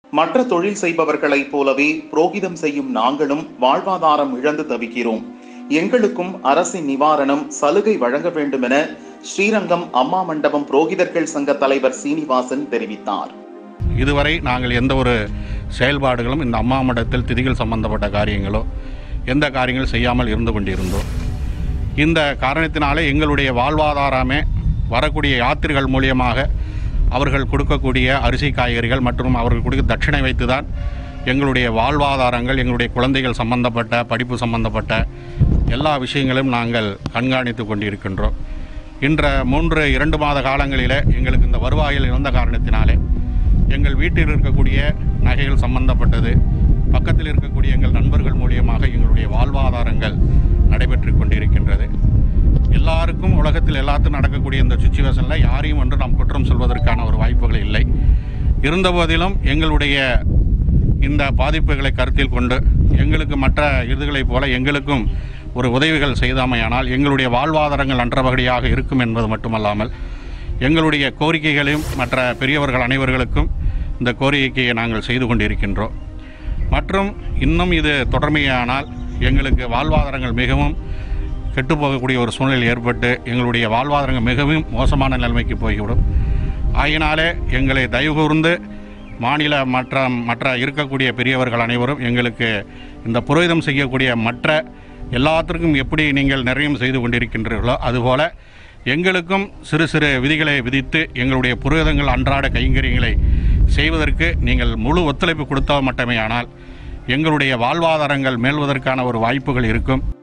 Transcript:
மற்ற தொழில் செய்பவர்களைப் போலவே புரோகிதம் செய்யும் நாங்களும் வாழ்வாதாரம் இழந்து தவிக்கிறோம் எங்களுக்கும் அரசின் நிவாரணம் சலுகை வழங்க வேண்டும் என ஸ்ரீரங்கம் அம்மா மண்டபம் புரோகிதர்கள் சங்க தலைவர் சீனிவாசன் தெரிவித்தார் இதுவரை நாங்கள் எந்த ஒரு செயல்பாடுகளும் இந்த அம்மா மடத்தில் திதிகள் சம்பந்தப்பட்ட காரியங்களோ எந்த காரியங்கள் செய்யாமல் இருந்து கொண்டிருந்தோம் இந்த காரணத்தினாலே எங்களுடைய வாழ்வாதாரமே வரக்கூடிய யாத்திரைகள் மூலியமாக அவர்கள் கொடுக்கக்கூடிய அரிசி காய்கறிகள் மற்றும் அவர்கள் கொடுக்க தட்சிணை வைத்து தான் எங்களுடைய வாழ்வாதாரங்கள் எங்களுடைய குழந்தைகள் சம்பந்தப்பட்ட படிப்பு சம்பந்தப்பட்ட எல்லா விஷயங்களும் நாங்கள் கண்காணித்து கொண்டிருக்கின்றோம் இன்ற மூன்று இரண்டு மாத காலங்களிலே எங்களுக்கு இந்த வருவாயில் இருந்த காரணத்தினாலே எங்கள் வீட்டில் இருக்கக்கூடிய நகைகள் சம்பந்தப்பட்டது பக்கத்தில் இருக்கக்கூடிய எங்கள் நண்பர்கள் மூலியமாக எங்களுடைய வாழ்வாதாரங்கள் நடைபெற்று கொண்டிருக்கின்றது எல்லாருக்கும் உலகத்தில் எல்லாத்துக்கும் நடக்கக்கூடிய இந்த சுச்சுவேஷனில் யாரையும் என்று நாம் குற்றம் சொல்வதற்கான ஒரு வாய்ப்புகள் இல்லை இருந்தபோதிலும் எங்களுடைய இந்த பாதிப்புகளை கருத்தில் கொண்டு எங்களுக்கு மற்ற இதுகளைப் போல எங்களுக்கும் ஒரு உதவிகள் செய்தாமையானால் எங்களுடைய வாழ்வாதாரங்கள் நன்றபடியாக இருக்கும் என்பது மட்டுமல்லாமல் எங்களுடைய கோரிக்கைகளையும் மற்ற பெரியவர்கள் அனைவர்களுக்கும் இந்த கோரிக்கையை நாங்கள் செய்து கொண்டிருக்கின்றோம் மற்றும் இன்னும் இது தொடர்மையானால் எங்களுக்கு வாழ்வாதாரங்கள் மிகவும் கெட்டுப்போகக்கூடிய ஒரு சூழ்நிலை ஏற்பட்டு எங்களுடைய வாழ்வாதாரங்கள் மிகவும் மோசமான நிலைமைக்கு போய்விடும் ஆகினாலே எங்களை தயவு கூர்ந்து மாநில மற்ற மற்ற இருக்கக்கூடிய பெரியவர்கள் அனைவரும் எங்களுக்கு இந்த புரோகிதம் செய்யக்கூடிய மற்ற எல்லாத்திற்கும் எப்படி நீங்கள் நிறையும் செய்து கொண்டிருக்கின்றீர்களோ அதுபோல எங்களுக்கும் சிறு சிறு விதிகளை விதித்து எங்களுடைய புரோகிதங்கள் அன்றாட கைங்கரியங்களை செய்வதற்கு நீங்கள் முழு ஒத்துழைப்பு கொடுத்தா மட்டுமே ஆனால் எங்களுடைய வாழ்வாதாரங்கள் மேல்வதற்கான ஒரு வாய்ப்புகள் இருக்கும்